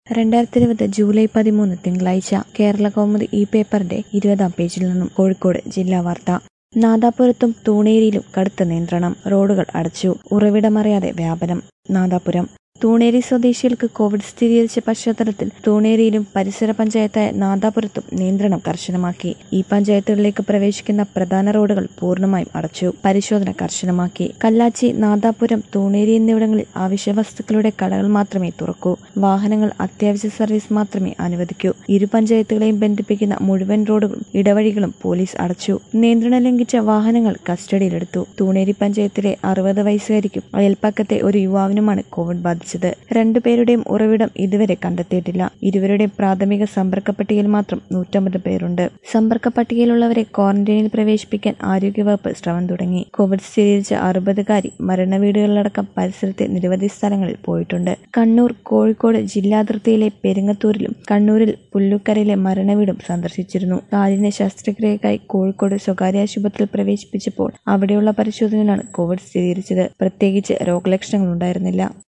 രണ്ടായിരത്തി ഇരുപത് ജൂലൈ പതിമൂന്ന് തിങ്കളാഴ്ച കേരള കൗമുദി ഈ പേപ്പറിന്റെ ഇരുപതാം പേജിൽ നിന്നും കോഴിക്കോട് ജില്ലാ വാർത്ത നാദാപുരത്തും തൂണേരിയിലും കടുത്ത നിയന്ത്രണം റോഡുകൾ അടച്ചു ഉറവിടമറിയാതെ വ്യാപനം നാദാപുരം തൂണേരി സ്വദേശികൾക്ക് കോവിഡ് സ്ഥിരീകരിച്ച പശ്ചാത്തലത്തിൽ തൂണേരിയിലും പരിസര പഞ്ചായത്തായ നാദാപുരത്തും നിയന്ത്രണം കർശനമാക്കി ഈ പഞ്ചായത്തുകളിലേക്ക് പ്രവേശിക്കുന്ന പ്രധാന റോഡുകൾ പൂർണ്ണമായും അടച്ചു പരിശോധന കർശനമാക്കി കല്ലാച്ചി നാദാപുരം തൂണേരി എന്നിവിടങ്ങളിൽ ആവശ്യ വസ്തുക്കളുടെ കടകൾ മാത്രമേ തുറക്കൂ വാഹനങ്ങൾ അത്യാവശ്യ സർവീസ് മാത്രമേ അനുവദിക്കൂ ഇരു പഞ്ചായത്തുകളെയും ബന്ധിപ്പിക്കുന്ന മുഴുവൻ റോഡുകളും ഇടവഴികളും പോലീസ് അടച്ചു നിയന്ത്രണം ലംഘിച്ച വാഹനങ്ങൾ കസ്റ്റഡിയിലെടുത്തു തൂണേരി പഞ്ചായത്തിലെ അറുപത് വയസ്സുകാരിക്കും അയൽപ്പക്കത്തെ ഒരു യുവാവിനുമാണ് കോവിഡ് ബാധിച്ചത് രണ്ടുപേരുടെയും ഉറവിടം ഇതുവരെ കണ്ടെത്തിയിട്ടില്ല ഇരുവരുടെയും പ്രാഥമിക സമ്പർക്ക പട്ടികയിൽ മാത്രം നൂറ്റമ്പത് പേരുണ്ട് സമ്പർക്ക പട്ടികയിലുള്ളവരെ ക്വാറന്റൈനിൽ പ്രവേശിപ്പിക്കാൻ ആരോഗ്യവകുപ്പ് ശ്രമം തുടങ്ങി കോവിഡ് സ്ഥിരീകരിച്ച അറുപതുകാരി മരണവീടുകളിലടക്കം പരിസരത്തെ നിരവധി സ്ഥലങ്ങളിൽ പോയിട്ടുണ്ട് കണ്ണൂർ കോഴിക്കോട് ജില്ലാതിർത്തിയിലെ പെരിങ്ങത്തൂരിലും കണ്ണൂരിൽ പുല്ലുക്കരയിലെ മരണവീടും സന്ദർശിച്ചിരുന്നു കാലിന് ശസ്ത്രക്രിയക്കായി കോഴിക്കോട് സ്വകാര്യ ആശുപത്രിയിൽ പ്രവേശിപ്പിച്ചപ്പോൾ അവിടെയുള്ള പരിശോധനയിലാണ് കോവിഡ് സ്ഥിരീകരിച്ചത് പ്രത്യേകിച്ച് രോഗലക്ഷണങ്ങൾ ഉണ്ടായിരുന്നില്ല